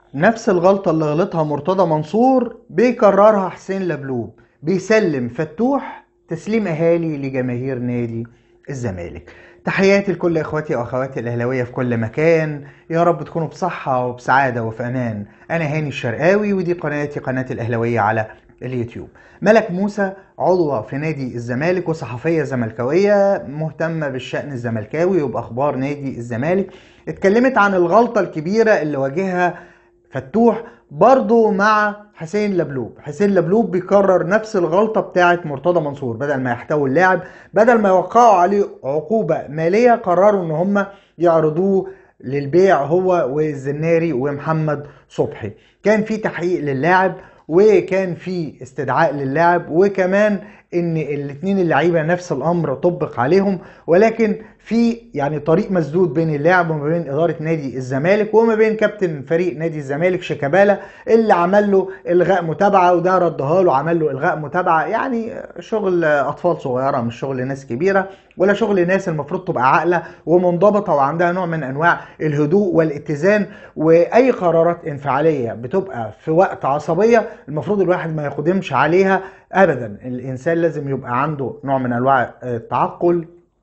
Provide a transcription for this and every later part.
نفس الغلطة اللي غلطها مرتضى منصور بيكررها حسين لبلوب بيسلم فتوح تسليم أهالي لجماهير نادي الزمالك تحياتي لكل اخواتي واخواتي الاهلاويه في كل مكان يا رب تكونوا بصحه وبسعاده وفي امان انا هاني الشرقاوي ودي قناتي قناه الاهلاويه على اليوتيوب ملك موسى عضوة في نادي الزمالك وصحفية زملكاوية مهتمة بالشأن الزملكاوي وبأخبار نادي الزمالك اتكلمت عن الغلطة الكبيرة اللي واجهها فتوح برضه مع حسين لبلوب حسين لبلوب بيكرر نفس الغلطة بتاعة مرتضى منصور بدل ما يحتوي اللاعب بدل ما يوقعوا عليه عقوبة مالية قرروا ان هم يعرضوه للبيع هو والزناري ومحمد صبحي كان في تحقيق للاعب وكان في استدعاء للاعب وكمان ان الاثنين اللعيبه نفس الامر طبق عليهم ولكن في يعني طريق مسدود بين اللاعب وما بين اداره نادي الزمالك وما بين كابتن فريق نادي الزمالك شيكابالا اللي عمل له الغاء متابعه وده ردها له عمل له الغاء متابعه يعني شغل اطفال صغيره مش شغل ناس كبيره ولا شغل ناس المفروض تبقى عاقله ومنضبطه وعندها نوع من انواع الهدوء والاتزان واي قرارات انفعاليه بتبقى في وقت عصبيه المفروض الواحد ما يقدمش عليها ابدا الانسان لازم يبقى عنده نوع من انواع التعقل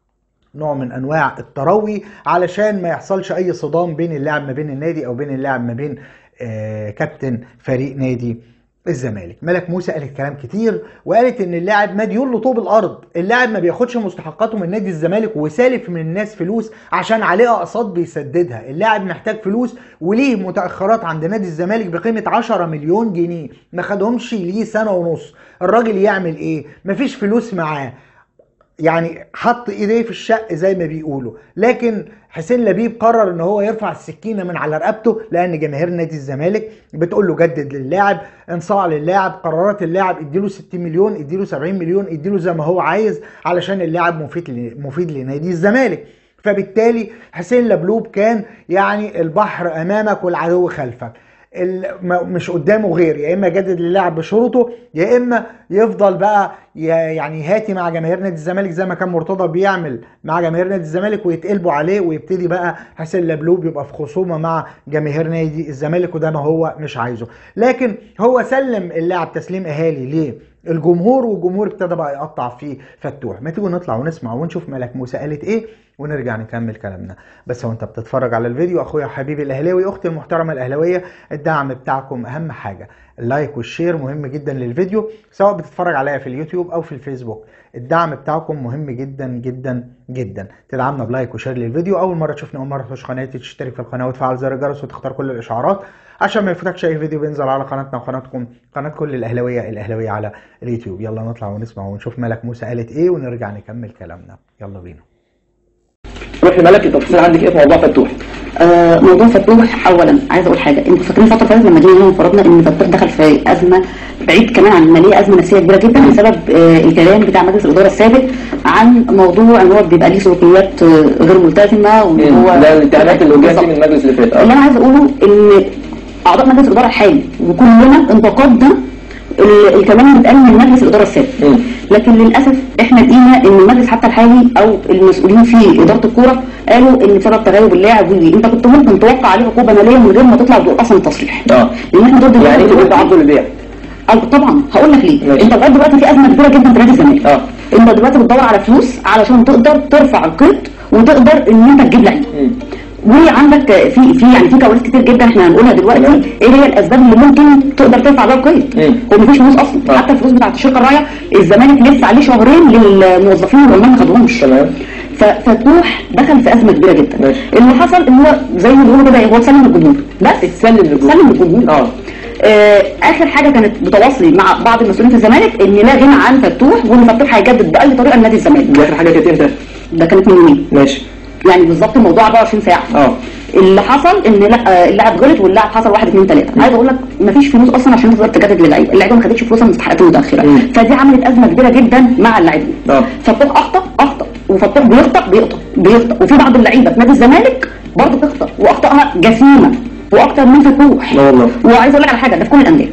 نوع من انواع التروي علشان ما يحصلش اي صدام بين اللاعب ما بين النادي او بين اللاعب ما بين آه كابتن فريق نادي الزمالك ملك موسى قالت كلام كتير وقالت ان اللاعب مديون لطوب الارض اللاعب ما بياخدش مستحقاته من نادي الزمالك وسالف من الناس فلوس عشان عليه اقساط بيسددها اللاعب محتاج فلوس وليه متاخرات عند نادي الزمالك بقيمه 10 مليون جنيه ما خدهمش ليه سنه ونص الراجل يعمل ايه مفيش فلوس معاه يعني حط ايديه في الشق زي ما بيقولوا لكن حسين لبيب قرر ان هو يرفع السكينه من على رقبته لان جماهير نادي الزمالك بتقول له جدد للاعب انصاع للاعب قرارات اللاعب اديله 60 مليون اديله 70 مليون اديله زي ما هو عايز علشان اللاعب مفيد مفيد لنادي الزمالك فبالتالي حسين لبلوب كان يعني البحر امامك والعدو خلفك مش قدامه غير يا اما يجدد للاعب بشروطه يا اما يفضل بقى يعني هاتي مع جماهير نادي الزمالك زي ما كان مرتضى بيعمل مع جماهير نادي الزمالك ويتقلبوا عليه ويبتدي بقى حسين لبلوب يبقى في خصومه مع جماهير نادي الزمالك وده ما هو مش عايزه لكن هو سلم اللاعب تسليم اهالي ليه الجمهور والجمهور ابتدى بقى يقطع فيه فتوح ما تيجوا نطلع ونسمع ونشوف ملك موسى قالت ايه ونرجع نكمل كلامنا بس وانت بتتفرج على الفيديو اخويا وحبيبي الاهلاوي اختي المحترمه الاهلاويه الدعم بتاعكم اهم حاجه اللايك والشير مهم جدا للفيديو سواء بتتفرج عليا في اليوتيوب او في الفيسبوك الدعم بتاعكم مهم جدا جدا جدا تدعمنا بلايك وشير للفيديو اول مره تشوفني اول مره تخش قناتي تشترك في القناه وتفعل زر الجرس وتختار كل الاشعارات عشان ما يفوتكش اي فيديو بينزل على قناتنا وقناتكم قناه كل الاهلاويه الاهلاويه على اليوتيوب يلا نطلع ونسمع ونشوف ملك موسى قالت ايه ونرجع نكمل كلامنا يلا بينا روح لملك التفصيل عندك ايه في موضوع فتوح آه موضوع فتوح اولا عايزه اقول حاجه انتوا فاكرين الفتره اللي فاتت لما جينا هنا وفرضنا ان فتوح دخل في ازمه بعيد كمان عن الماليه ازمه نفسيه كبيره جدا بسبب آه الكلام بتاع مجلس الاداره السابق عن موضوع ان هو بيبقى ليه سلوكيات آه غير ملتزمه وان هو ده الاتهامات اللي وجهت من المجلس اللي فات اللي انا عايزه اقوله ان اعضاء مجلس الاداره الحالي وكلنا انتقدنا الكلام اللي اتقال من مجلس الاداره السابق لكن للاسف احنا لقينا ان المجلس حتى الحالي او المسؤولين في اداره الكوره قالوا ان بسبب تغيب اللاعب ودي انت كنت ممكن توقع عليه عقوبه ماليه من غير ما تطلع تقول اصلا تصريح اه لان احنا ضد يعني انت كنت عرضه للبيع أو طبعا هقول لك ليه ماشي. انت لغايه دلوقتي في ازمه كبيره جدا في نادي الزمالك اه انت دلوقتي بتدور على فلوس علشان تقدر ترفع القيد وتقدر ان انت تجيب لعيب مم. وعندك في في يعني في كوارث كتير جدا احنا هنقولها دلوقتي تمام. ايه هي الاسباب اللي ممكن تقدر ترفع بيها القيد مم. هو مفيش فلوس اصلا آه. حتى الفلوس بتاعت الشركه الراعيه الزمالك لسه عليه شهرين للموظفين والعمال ما خدوهمش تمام ف- فتوح دخل في ازمه كبيره جدا ماشي. اللي حصل ان هو زي ما بيقولوا كده هو سلم الجمهور بس اتسلم للجمهور سلم الجمهور اه آه، اخر حاجه كانت بتواصلي مع بعض المسؤولين في الزمالك ان لا غنى عن فتوح وان فتوح هيجدد باي طريقه لنادي الزمالك دي اخر حاجه كانت امتى؟ ده كانت من يومين ماشي يعني بالظبط الموضوع 24 ساعه اه اللي حصل ان لا آه، اللاعب غلط واللاعب حصل 1 2 3 عايز اقول لك مفيش فلوس اصلا عشان تقدر تجدد للعيبه اللعيبه ما خدتش فلوسها من المستحقات المتاخره مم. فدي عملت ازمه كبيره جدا مع اللاعبين اه فتوح اخطا اخطا وفتوح بيخطا بيخطا بيخطا وفي بعض اللعيبه في نادي الزمالك برضه بتخطا واخطائها جسيمه واكتر من فتوح لا والله وعايز اقول لك على حاجه ده في كل الانديه في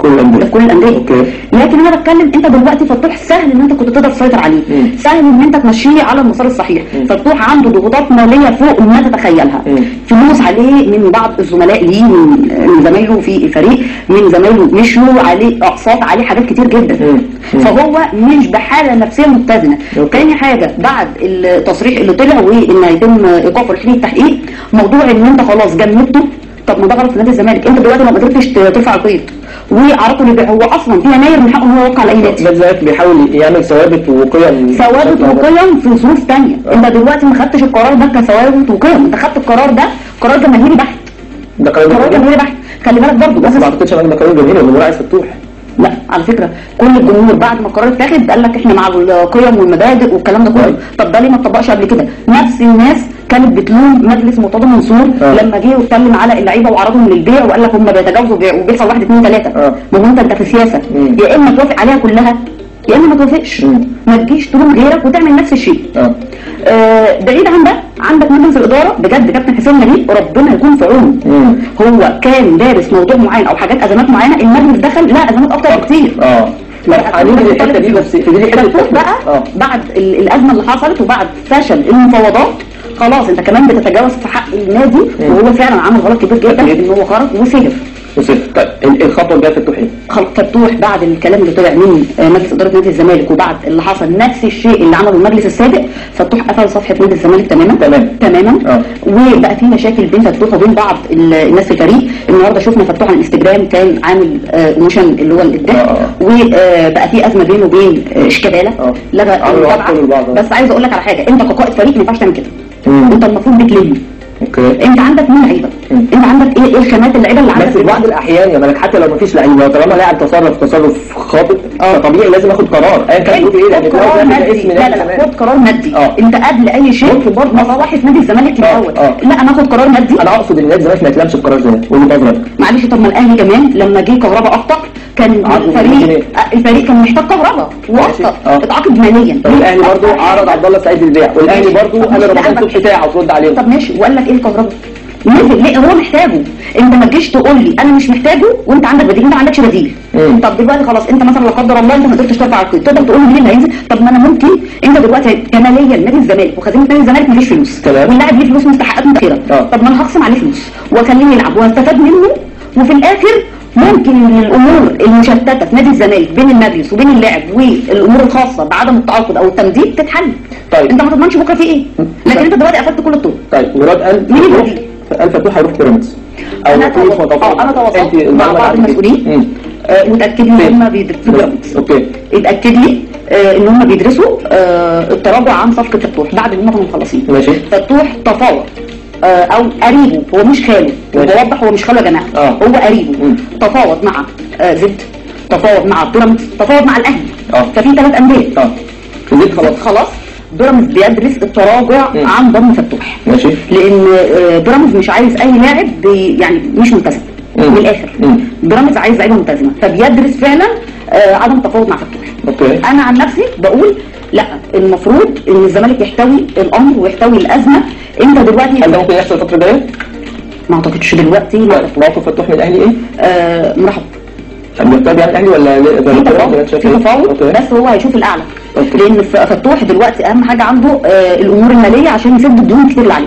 كل الأندية. ده في كل الانديه أوكي. لكن انا بتكلم انت دلوقتي فتوح سهل ان انت كنت تقدر تسيطر عليه مم. سهل ان انت تمشيه على المسار الصحيح مم. فتوح عنده ضغوطات ماليه فوق ما تتخيلها مم. فلوس عليه من بعض الزملاء ليه من من زمايله في الفريق من زمايله مشوا عليه اقساط عليه حاجات كتير جدا مم. مم. فهو مش بحاله نفسيه متزنه أوكي. تاني حاجه بعد التصريح اللي طلع وان هيتم ايقافه لحين التحقيق موضوع ان انت خلاص جمدته طب ما ده غلط في نادي الزمالك انت دلوقتي لو ما قدرتش ت- ترفع القيد وعرضته للبيع هو اصلا في يناير من حقه ان هو يوقع على اي نادي نادي الزمالك بيحاول يعمل ثوابت وقيم ثوابت بشكل أكبر. وقيم في ظروف تانية انت دلوقتي ما خدتش القرار ده كثوابت وقيم انت خدت القرار ده قرار جماهيري بحت ده قرار قرار جميل. جماهيري بحت خلي بالك برضه بس بس ما اعتقدش ان ده قرار جميل الجمهور عايز فتوح لا على فكره كل الجمهور بعد ما القرار اتاخد قال لك احنا مع القيم والمبادئ والكلام ده كله طيب. طب ده ليه ما اتطبقش قبل كده نفس الناس كانت بتلوم مجلس مرتضى منصور آه. لما جه واتكلم على اللعيبه وعرضهم للبيع وقال لك هم بيتجاوزوا بيع- وبيحصل واحد اثنين ثلاثه آه. ما هو انت انت في سياسه مم. يا اما توافق عليها كلها يا اما ما توافقش مم. ما تجيش تلوم غيرك وتعمل نفس الشيء اه آه، بعيد عن ده عندك مجلس الاداره بجد كابتن حسين نبيل ربنا يكون في عونه مم. هو كان دارس موضوع معين او حاجات ازمات معينه المجلس دخل لا ازمات اكتر بكتير اه لا هنيجي للحته دي بس في دي حته فتوح بقى اه بعد ال- الازمه اللي حصلت وبعد فشل المفاوضات خلاص انت كمان بتتجاوز في حق النادي وهو فعلا عمل غلط كبير جدا أكيد. ان هو خرج وسهر وصفر طيب ال- الخطوه الجايه في فتوح ايه؟ خل- فتوح بعد الكلام اللي طلع من آه، مجلس اداره نادي الزمالك وبعد اللي حصل نفس الشيء اللي عمله المجلس السابق فتوح قفل صفحه نادي الزمالك تماما تمام. تماما آه. وبقى في مشاكل بين فتوح وبين بعض ال- الناس في الفريق النهارده شفنا فتوح على الانستجرام كان عامل آه، موشن اللي هو الضحك آه، آه. وبقى في ازمه بينه وبين آه، شيكابالا آه. لغى عملوا المتابعه عقد لبعض، آه. بس عايز اقول لك على حاجه انت كقائد فريق ما ينفعش تعمل كده مم. انت المفروض بتلم اوكي انت عندك مين لعيبه مم. انت عندك ايه ايه الخامات اللعيبه اللي عندك بس في بعض الاحيان يا ملك حتى لو مفيش لعيبه طالما لاعب تصرف تصرف خاطئ آه. فطبيعي لازم اخد قرار ايا كان خد ايه لان في الأول قرار وفي الآخر مادي اسم لا نادي لا لا الزمالك. خد قرار مادي آه. انت قبل اي شيء في برضه مصالح نادي الزمالك آه، الاول آه. لا انا اخد قرار مادي انا اقصد ان نادي الزمالك ما يتلمش بقرار زي ده وجهه نظرك معلش طب ما الاهلي كمان لما جه كهربا اخطا كان عاقبه الفريق بالجنيه. آه، الفريق كان محتاج كهربا واخطا آه. اتعاقد ماليا طب الاهلي برضو أكتر عرض حاجة- عبد الله سعيد للبيع والاهلي ماشي. برضو طب قال مش رمضان لعبك. صبحي بتاعه وترد عليهم طب ماشي وقال لك ايه الكهربا نزل ليه هو محتاجه انت ما تجيش تقول لي انا مش محتاجه وانت عندك بديل انت ما عندكش بديل مم. طب دلوقتي خلاص انت مثلا لا قدر الله انت ما قدرتش ترفع القيد تقدر تقول لي مين اللي هينزل طب ما انا ممكن انت دلوقتي كماليا نادي الزمالك وخزينه نادي الزمالك مفيش فلوس تمام. واللاعب ليه فلوس مستحقات متاخره اه. طب ما انا هخصم عليه فلوس واخليه يلعب واستفاد منه وفي الاخر ممكن ان الامور المشتته في نادي الزمالك بين المجلس وبين اللاعب والامور الخاصه بعدم التعاقد او التمديد تتحل طيب. انت ما تضمنش بكره في ايه لكن انت دلوقتي قفلت كل الطرق طيب مراد قال مين فتوح- البديل؟ قال فتوح هيروح بيراميدز او انا مفيش تواصلت متفق. اه انا تواصلت انت مع المعلومة بعض عندك إيه؟ المسؤولين مم. آه، وتاكد لي فين؟ ان هم بيدرسوا في بيراميدز اوكي اتاكد لي آه، ان هم بيدرسوا آه، التراجع عن صفقه فتوح بعد ما هم كانوا مخلصين ماشي فتوح تفاوض آه، او قريبه هو مش خاله ماشي. بوضح هو مش خاله يا جماعه آه. هو قريبه مم. تفاوض مع آه، زد تفاوض مع بيراميدز تفاوض مع الاهلي آه. ففي ثلاث انديه اه زيد خلاص خلاص بيراميدز بيدرس التراجع مم. عن ضم فتوح ماشي لان آه، بيراميدز مش عايز اي لاعب بي- يعني مش ملتزم مم. من الاخر مم. بيراميدز عايز لعيبه ملتزمه فبيدرس فعلا آه، عدم التفاوض مع فتوح اوكي انا عن نفسي بقول لا المفروض ان الزمالك يحتوي الامر ويحتوي الازمه انت دلوقتي هل ده ممكن يحصل الفتره الجايه؟ ما اعتقدش دلوقتي لا طيب، موقف فتوح من الاهلي ايه؟ آه مرحب هل يحتاج يعني الاهلي ولا لا- ده في البيراميدز تفاوض ولا شايف في إيه؟ تفاوض اوكي بس هو هيشوف الاعلى أوكي. لان ف- فتوح دلوقتي اهم حاجه عنده آه الامور الماليه عشان يسد الديون كتير اللي عليه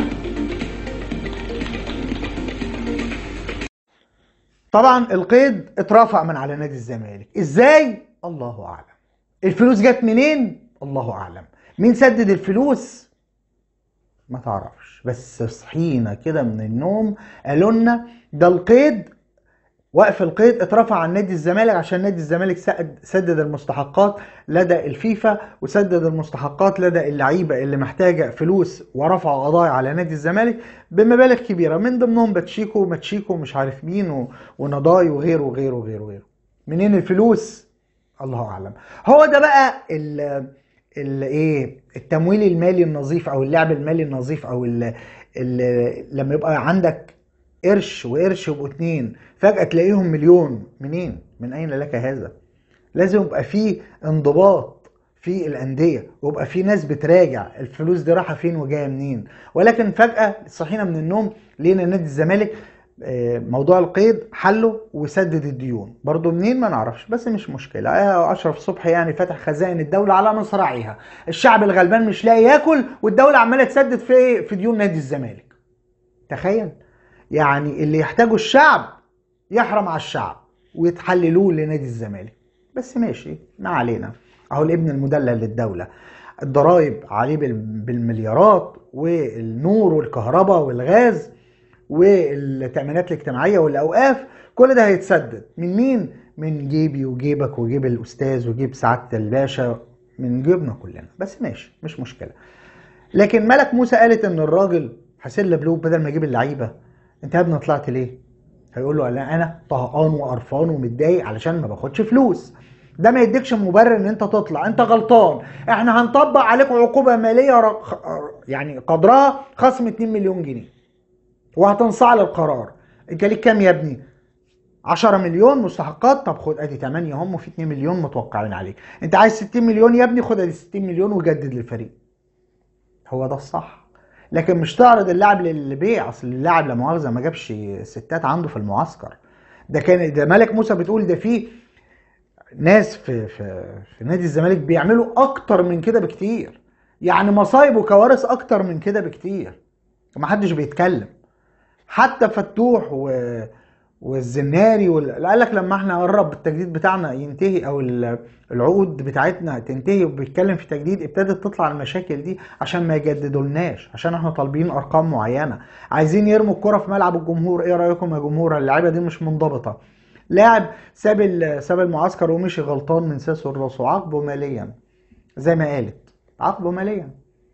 طبعا القيد اترفع من على نادي الزمالك ازاي الله اعلم الفلوس جت منين الله اعلم مين سدد الفلوس ما تعرفش بس صحينا كده من النوم قالوا لنا ده القيد وقف القيد اترفع عن نادي الزمالك عشان نادي الزمالك سد- سدد المستحقات لدى الفيفا وسدد المستحقات لدى اللعيبه اللي محتاجه فلوس ورفعوا قضايا على نادي الزمالك بمبالغ كبيره من ضمنهم باتشيكو وماتشيكو مش عارف مين و- ونضاي وغيره وغيره وغيره وغيره منين الفلوس الله اعلم هو ده بقى ال ال ايه التمويل المالي النظيف او اللعب المالي النظيف او ال ال لما يبقى عندك قرش وقرش يبقوا اتنين فجأة تلاقيهم مليون منين؟ من أين لك هذا؟ لازم يبقى في انضباط في الأندية ويبقى في ناس بتراجع الفلوس دي رايحة فين وجاية منين ولكن فجأة صحينا من النوم لقينا نادي الزمالك آه، موضوع القيد حله وسدد الديون برضه منين ما نعرفش بس مش مشكله آه، اشرف صبحي يعني فتح خزائن الدوله على مصراعيها الشعب الغلبان مش لاقي ياكل والدوله عماله تسدد في في ديون نادي الزمالك تخيل يعني اللي يحتاجه الشعب يحرم على الشعب ويتحللوه لنادي الزمالك بس ماشي ما علينا اهو الابن المدلل للدوله الضرايب عليه بال- بالمليارات والنور والكهرباء والغاز والتأمينات الاجتماعية والأوقاف كل ده هيتسدد من مين؟ من جيبي وجيبك وجيب الأستاذ وجيب سعادة الباشا من جيبنا كلنا بس ماشي مش مشكلة لكن ملك موسى قالت ان الراجل حسين لبلوب بدل ما يجيب اللعيبة انت يا ابني طلعت ليه؟ هيقول له لا انا طهقان وقرفان ومتضايق علشان ما باخدش فلوس ده ما يديكش مبرر ان انت تطلع انت غلطان احنا هنطبق عليك عقوبة مالية رق... يعني قدرها خصم 2 مليون جنيه وهتنصاع للقرار انت ليك كام يا ابني 10 مليون مستحقات طب خد ادي 8 هم وفي 2 مليون متوقعين عليك انت عايز 60 مليون يا ابني خد ادي 60 مليون وجدد للفريق هو ده الصح لكن مش تعرض اللاعب للبيع اصل اللاعب لا مؤاخذه ما جابش ستات عنده في المعسكر ده كان ده ملك موسى بتقول ده في ناس في في في نادي الزمالك بيعملوا اكتر من كده بكتير يعني مصايب وكوارث اكتر من كده بكتير ومحدش بيتكلم حتى فتوح و... والزناري وال... قال لك لما احنا قرب التجديد بتاعنا ينتهي او ال- العقود بتاعتنا تنتهي وبيتكلم في تجديد ابتدت تطلع المشاكل دي عشان ما يجددولناش عشان احنا طالبين ارقام معينه عايزين يرموا الكره في ملعب الجمهور ايه رايكم يا جمهور اللعيبه دي مش منضبطه لاعب ساب ال- ساب المعسكر ومشي غلطان من ساسه لراسه عاقبه ماليا زي ما قالت عاقبه ماليا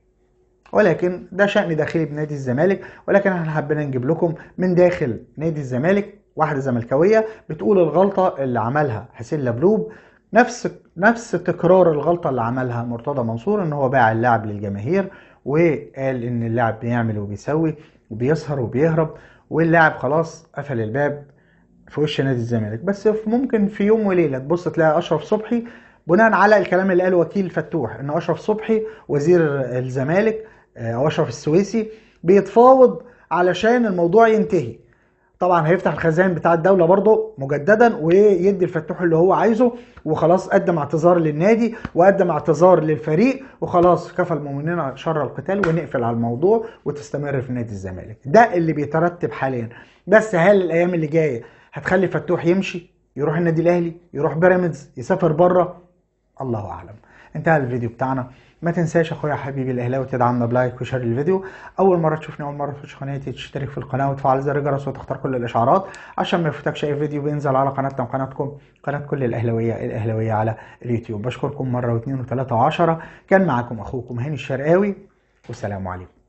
ولكن ده شأن داخلي بنادي الزمالك ولكن احنا حبينا نجيب لكم من داخل نادي الزمالك واحدة زملكاوية بتقول الغلطة اللي عملها حسين لبلوب نفس نفس تكرار الغلطة اللي عملها مرتضى منصور ان هو باع اللاعب للجماهير وقال ان اللاعب بيعمل وبيسوي وبيسهر وبيهرب واللاعب خلاص قفل الباب في وش نادي الزمالك بس في- ممكن في يوم وليله تبص تلاقي اشرف صبحي بناء على الكلام اللي قاله وكيل فتوح ان اشرف صبحي وزير الزمالك آه، او اشرف السويسي بيتفاوض علشان الموضوع ينتهي طبعا هيفتح الخزائن بتاع الدوله برضه مجددا ويدي الفتوح اللي هو عايزه وخلاص قدم اعتذار للنادي وقدم اعتذار للفريق وخلاص كفى المؤمنين شر القتال ونقفل على الموضوع وتستمر في نادي الزمالك ده اللي بيترتب حاليا بس هل الايام اللي جايه هتخلي فتوح يمشي يروح النادي الاهلي يروح بيراميدز يسافر بره الله اعلم انتهى الفيديو بتاعنا ما تنساش اخويا حبيبي الاهلاوي تدعمنا بلايك وشير الفيديو اول مره تشوفني اول مره تخش قناتي تشترك في القناه وتفعل زر الجرس وتختار كل الاشعارات عشان ما يفوتكش اي فيديو بينزل على قناتنا وقناتكم قناه كل الاهلاويه الاهلاويه على اليوتيوب بشكركم مره واثنين وثلاثه وعشره كان معاكم اخوكم هاني الشرقاوي والسلام عليكم